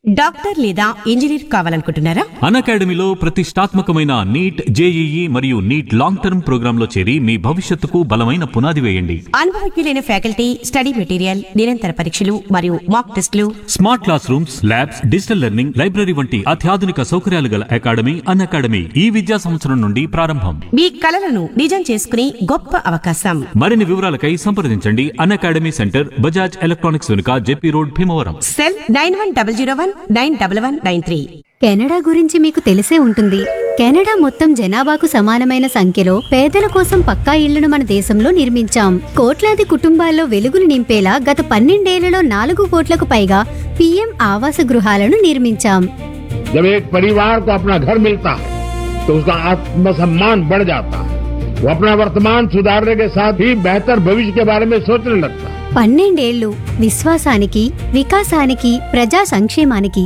doctor లేదా engineer కావాలనుకుంటున్నారా అన్ అకాడమీలో ప్రతిష్టాత్మకమైన నీట్ జేఈఈ మరియు నీట్ లాంగ్ టర్మ్ ప్రోగ్రాంలో చేరి మీ భవిష్యత్తుకు బలమైన పునాది వేయండి అనుభవజ్ఞులైన ఫ్యాకల్టీ స్టడీ మెటీరియల్ నిరంతర పరీక్షలు మరియు మాక్ టెస్టులు smart classrooms labs digital learning library వంటి అత్యాధునిక సౌకర్యాలు గల అకాడమీ అన్ అకాడమీ ఈ విద్యా సంవత్సరం నుండి ప్రారంభం మీ కలలను నిజం చేసుకునే గొప్ప అవకాశం మరిన్ని వివరాలకై సంప్రదించండి Unacademy centre Bajaj electronics వెనుక JP road Bhimavaram cell nine one double zero one nine double one nine three Canada గురించి మీకు తెలిసే ఉంటుంది కెనడా మొత్తం జనాభాకు సమానమైన సంఖ్యలో పేదల కోసం పక్కా ఇళ్లను మన దేశంలో నిర్మించాం కోట్లాది కుటుంబాల్లో వెలుగులు నింపేలా గత పన్నెండేళ్లలో నాలుగు కోట్లకు పైగా పీఎం ఆవాస గృహాలను నిర్మించాం जब एक परिवार को अपना घर मिलता है तो उसका आत्मसम्मान बढ़ जाता है वो अपना वर्तमान सुधारने के साथ ही बेहतर भविष्य के बारे में सोचने लगता है పన్నెండేళ్లు విశ్వాసానికి వికాసానికి ప్రజా సంక్షేమానికి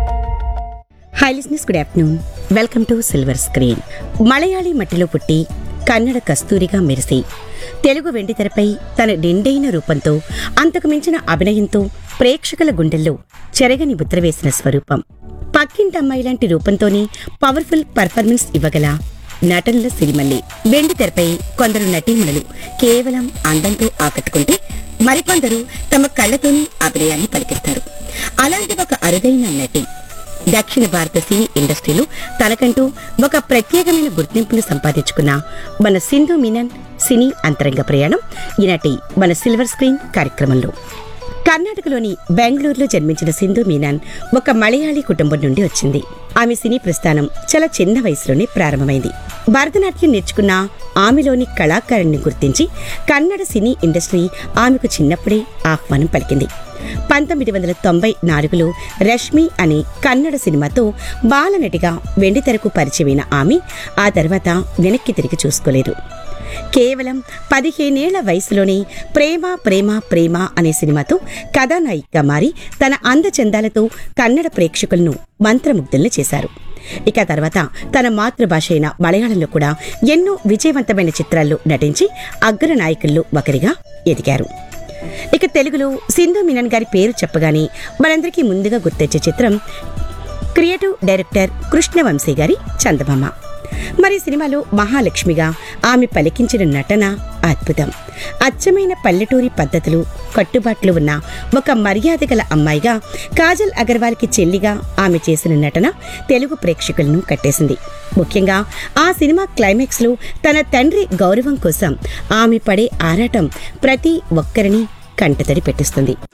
hi listeners good afternoon welcome to silver screen Malayali మట్టిలో పుట్టి కన్నడ కస్తూరిగా మెరిసి తెలుగు వెండితెరపై తన నిండైన రూపంతో అంతకు మించిన అభినయంతో ప్రేక్షకుల గుండెల్లో చెరగని ముద్ర వేసిన స్వరూపం పక్కింటి అమ్మాయి లాంటి రూపంతోనే పవర్ఫుల్ పర్ఫార్మెన్స్ ఇవ్వగల నటనల సిరిమల్లి వెండి తెరపై కొందరు నటీమణులు కేవలం అందంతో ఆకట్టుకుంటే మరికొందరు తమ కళ్ళతోనే అభినయాన్ని పలికిస్తారు అలాంటి ఒక అరుదైన నటి దక్షిణ భారత సినీ ఇండస్ట్రీలో తనకంటూ ఒక ప్రత్యేకమైన గుర్తింపును సంపాదించుకున్న మన సింధు మీనన్ సినీ అంతరంగ ప్రయాణం ఈనాటి మన సిల్వర్ స్క్రీన్ కార్యక్రమంలో కర్ణాటకలోని బెంగళూరులో జన్మించిన సింధు మీనన్ ఒక మలయాళీ కుటుంబం నుండి వచ్చింది ఆమె సినీ ప్రస్థానం చాలా చిన్న వయసులోనే ప్రారంభమైంది భరతనాట్యం నేర్చుకున్న ఆమెలోని కళాకారుణ్ణి గుర్తించి కన్నడ సినీ ఇండస్ట్రీ ఆమెకు చిన్నప్పుడే ఆహ్వానం పలికింది పంతొమ్మిది వందల తొంభై నాలుగులో రష్మి అనే కన్నడ సినిమాతో బాలనటిగా వెండితెరకు పరిచయమైన ఆమె ఆ తర్వాత వెనక్కి తిరిగి చూసుకోలేదు కేవలం పదిహేనేళ్ల వయసులోనే ప్రేమ ప్రేమ ప్రేమ అనే సినిమాతో కథానాయికగా మారి తన అందచందాలతో కన్నడ ప్రేక్షకులను మంత్రముగ్ధుల్ని చేశారు ఇక తర్వాత తన మాతృభాష అయిన మలయాళంలో కూడా ఎన్నో విజయవంతమైన చిత్రాల్లో నటించి అగ్రనాయకుల్లో ఒకరిగా ఎదిగారు ఇక తెలుగులో సింధు మీనన్ గారి పేరు చెప్పగానే మనందరికీ ముందుగా గుర్తొచ్చే చిత్రం క్రియేటివ్ డైరెక్టర్ కృష్ణవంశీ గారి చందమామ మరి సినిమాలో మహాలక్ష్మిగా ఆమె పలికించిన నటన అద్భుతం అచ్చమైన పల్లెటూరి పద్ధతులు కట్టుబాట్లు ఉన్న ఒక మర్యాద గల అమ్మాయిగా కాజల్ అగర్వాల్కి చెల్లిగా ఆమె చేసిన నటన తెలుగు ప్రేక్షకులను కట్టేసింది ముఖ్యంగా ఆ సినిమా క్లైమాక్స్లో తన తండ్రి గౌరవం కోసం ఆమె పడే ఆరాటం ప్రతి ఒక్కరిని కంటతడి పెట్టిస్తుంది